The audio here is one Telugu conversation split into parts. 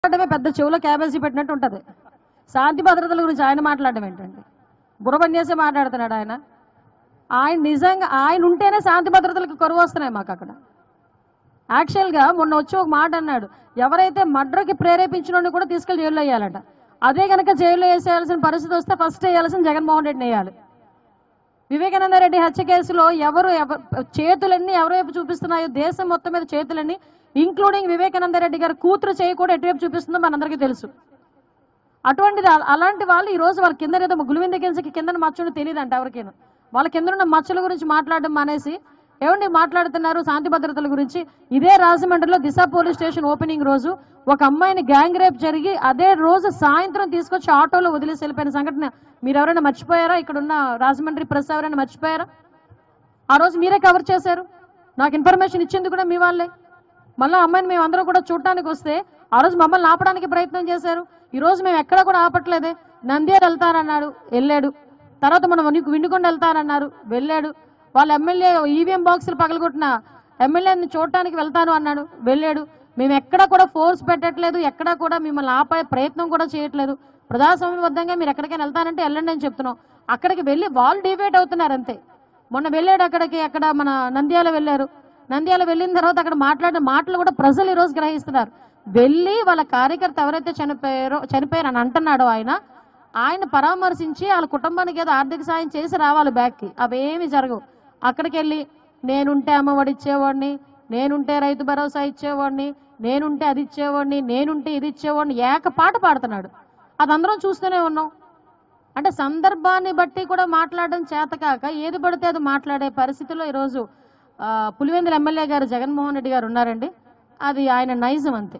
మాట్లాడమే పెద్ద చెవులో క్యాబేజీ పెట్టినట్టు ఉంటుంది శాంతి భద్రతల గురించి ఆయన మాట్లాడడం ఏంటండి బుర్రపనిచేసే మాట్లాడుతున్నాడు ఆయన ఆయన నిజంగా ఆయన ఉంటేనే శాంతి భద్రతలకు కరువు వస్తున్నాయి మాకు అక్కడ యాక్చువల్గా మొన్న వచ్చి ఒక మాట అన్నాడు ఎవరైతే మర్డర్కి ప్రేరేపించిన కూడా తీసుకెళ్లి జైల్లో వేయాలట అదే కనుక జైల్లో వేసేయాల్సిన పరిస్థితి వస్తే ఫస్ట్ వేయాల్సిన జగన్మోహన్ రెడ్డిని వేయాలి వివేకానంద రెడ్డి హత్య కేసులో ఎవరు ఎవరు చేతులన్నీ ఎవరి వైపు చూపిస్తున్నాయో దేశం మొత్తం మీద చేతులన్నీ ఇంక్లూడింగ్ వివేకానంద రెడ్డి గారి కూతురు చేయి కూడా ఎటువైపు చూపిస్తుందో మనందరికీ తెలుసు అటువంటిది అ- అలాంటి వాళ్ళు ఈ రోజు వాళ్ళ కింద ఏదో గులివింద గిల్సకి కింద మచ్చలు తెలియదంట ఎవరికైనా వాళ్ళ కింద ఉన్న మచ్చల గురించి మాట్లాడడం మానేసి ఏమండి మాట్లాడుతున్నారు శాంతి భద్రతల గురించి ఇదే రాజమండ్రిలో దిశ పోలీస్ స్టేషన్ ఓపెనింగ్ రోజు ఒక అమ్మాయిని గ్యాంగ్ రేప్ జరిగి అదే రోజు సాయంత్రం తీసుకొచ్చి ఆటోలో వదిలేసి వెళ్ళిపోయిన సంఘటన మీరు ఎవరైనా మర్చిపోయారా ఇక్కడ ఉన్న రాజమండ్రి ప్రెస్ ఎవరైనా మర్చిపోయారా ఆ రోజు మీరే కవర్ చేశారు నాకు ఇన్ఫర్మేషన్ ఇచ్చింది కూడా మీ వాళ్ళే మళ్ళీ అమ్మాయిని మేము అందరం కూడా చూడటానికి వస్తే ఆ రోజు మమ్మల్ని ఆపడానికి ప్రయత్నం చేశారు ఈ రోజు మేము ఎక్కడ కూడా ఆపట్లేదే నంద్యాల వెళ్తారన్నాడు వెళ్ళాడు తర్వాత మనం నీకు విండుకొండ వెళ్తారన్నారు వెళ్ళాడు వాళ్ళ ఎమ్మెల్యే ఈవీఎం బాక్సులు పగలగొట్టిన ఎమ్మెల్యేని చూడటానికి వెళ్తాను అన్నాడు వెళ్ళాడు మేము ఎక్కడ కూడా ఫోర్స్ పెట్టట్లేదు ఎక్కడ కూడా మిమ్మల్ని ఆపే ప్రయత్నం కూడా చేయట్లేదు ప్రజాస్వామ్యబద్ధంగా మీరు ఎక్కడికైనా వెళ్తానంటే వెళ్ళండి అని చెప్తున్నాం అక్కడికి వెళ్ళి వాళ్ళు డిబేట్ అవుతున్నారు అంతే మొన్న వెళ్ళాడు అక్కడికి అక్కడ మన నంద్యాల వెళ్ళారు నంద్యాల వెళ్ళిన తర్వాత అక్కడ మాట్లాడిన మాటలు కూడా ప్రజలు ఈ రోజు గ్రహిస్తున్నారు వెళ్ళి వాళ్ళ కార్యకర్త ఎవరైతే చనిపోయారో చనిపోయారు అని అంటున్నాడో ఆయన ఆయన పరామర్శించి వాళ్ళ కుటుంబానికి ఏదో ఆర్థిక సాయం చేసి రావాలి బ్యాక్కి అవేమి జరగవు అక్కడికి వెళ్ళి నేనుంటే అమ్మఒడి ఇచ్చేవాడిని నేనుంటే రైతు భరోసా ఇచ్చేవాడిని నేనుంటే అది ఇచ్చేవాడిని నేనుంటే ఇది ఇచ్చేవాడిని ఏక పాట పాడుతున్నాడు అది అందరం చూస్తూనే ఉన్నాం అంటే సందర్భాన్ని బట్టి కూడా మాట్లాడడం చేతకాక ఏది పడితే అది మాట్లాడే పరిస్థితిలో ఈరోజు ఆ, పులివెందుల ఎమ్మెల్యే గారు జగన్మోహన్ రెడ్డి గారు ఉన్నారండి అది ఆయన నైజం అంతే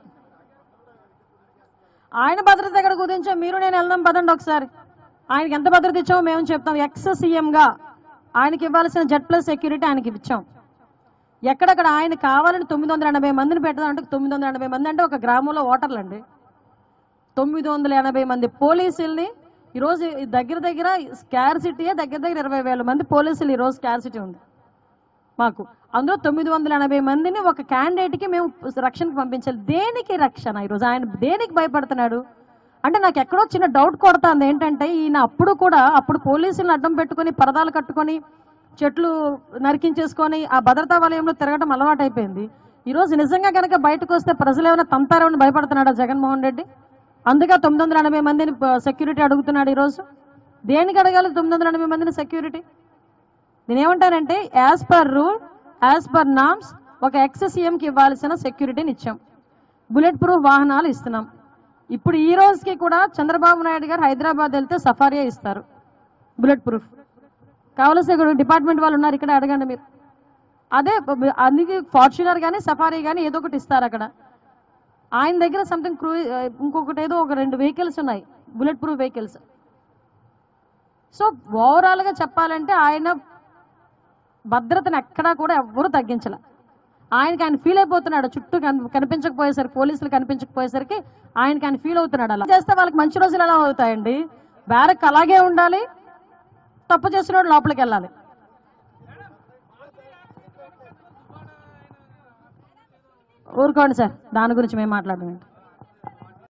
ఆయన భద్రత ఎక్కడ గురించో మీరు నేను వెళ్దాం పదండి ఒకసారి ఆయనకి ఎంత భద్రత ఇచ్చామో మేము చెప్తాం ఎక్స్ సీఎంగా ఆయనకి ఇవ్వాల్సిన జెడ్ ప్లస్ సెక్యూరిటీ ఆయనకి ఇచ్చాం ఎక్కడక్కడ ఆయన కావాలని తొమ్మిది వందల ఎనభై మందిని పెట్టాలంటే తొమ్మిది వందల ఎనభై మంది అంటే ఒక గ్రామంలో ఓటర్లు అండి తొమ్మిది వందల ఎనభై మంది పోలీసుల్ని ఈరోజు ఈ దగ్గర దగ్గర స్కార్సిటీయే దగ్గర దగ్గర ఇరవై వేల మంది పోలీసులు ఈరోజు స్కార్సిటీ ఉంది మాకు అందులో తొమ్మిది వందల ఎనభై మందిని ఒక క్యాండిడేట్కి మేము రక్షణకు పంపించాలి దేనికి రక్షణ ఈరోజు ఆయన దేనికి భయపడుతున్నాడు అంటే నాకు ఎక్కడో చిన్న డౌట్ కొడుతుంది ఏంటంటే ఈయన అప్పుడు కూడా అప్పుడు పోలీసులను అడ్డం పెట్టుకొని పరదాలు కట్టుకొని చెట్లు నరికించేసుకొని ఆ భద్రతా వలయంలో తిరగడం అలవాటు అయిపోయింది ఈరోజు నిజంగా కనుక బయటకు వస్తే ప్రజలు ఏమైనా తంతారేమని భయపడుతున్నాడా జగన్మోహన్ రెడ్డి అందుకే తొమ్మిది వందల ఎనభై మందిని సెక్యూరిటీ అడుగుతున్నాడు ఈరోజు దేనికి అడగాలి తొమ్మిది వందల ఎనభై మందిని సెక్యూరిటీ నేనేమంటానంటే as per rule as per norms ఒక ఎక్స్ సీఎంకి ఇవ్వాల్సిన సెక్యూరిటీని ఇచ్చాం బుల్లెట్ ప్రూఫ్ వాహనాలు ఇస్తున్నాం ఇప్పుడు ఈ రోజుకి కూడా చంద్రబాబు నాయుడు గారు హైదరాబాద్ వెళ్తే సఫారియా ఇస్తారు బుల్లెట్ ప్రూఫ్ కావలసిన ఇక్కడ డిపార్ట్మెంట్ వాళ్ళు ఉన్నారు ఇక్కడ అడగండి మీరు అదే బ- అందుకే ఫార్చునర్ కానీ సఫారీ కానీ ఏదో ఒకటి ఇస్తారు అక్కడ ఆయన దగ్గర సంథింగ్ క్రూ ఇంకొకటి ఏదో ఒక రెండు వెహికల్స్ ఉన్నాయి బుల్లెట్ ప్రూఫ్ వెహికల్స్ సో ఓవరాల్గా చెప్పాలంటే ఆయన భద్రతను ఎక్కడా కూడా ఎవ్వరూ తగ్గించలే ఆయనకి ఆయన ఫీల్ అయిపోతున్నాడు చుట్టూ కన్- కనిపించకపోయేసరికి పోలీసులు కనిపించకపోయేసరికి ఆయనకి ఆయన ఫీల్ అవుతున్నాడు అలా చేస్తే వాళ్ళకి మంచి రోజులు ఎలా అవుతాయండి బ్యారక్ అలాగే ఉండాలి తప్పు చేసిన వాడు లోపలికి వెళ్ళాలి ఊరుకోండి సార్ దాని గురించి మేము మాట్లాడడం ఏంటి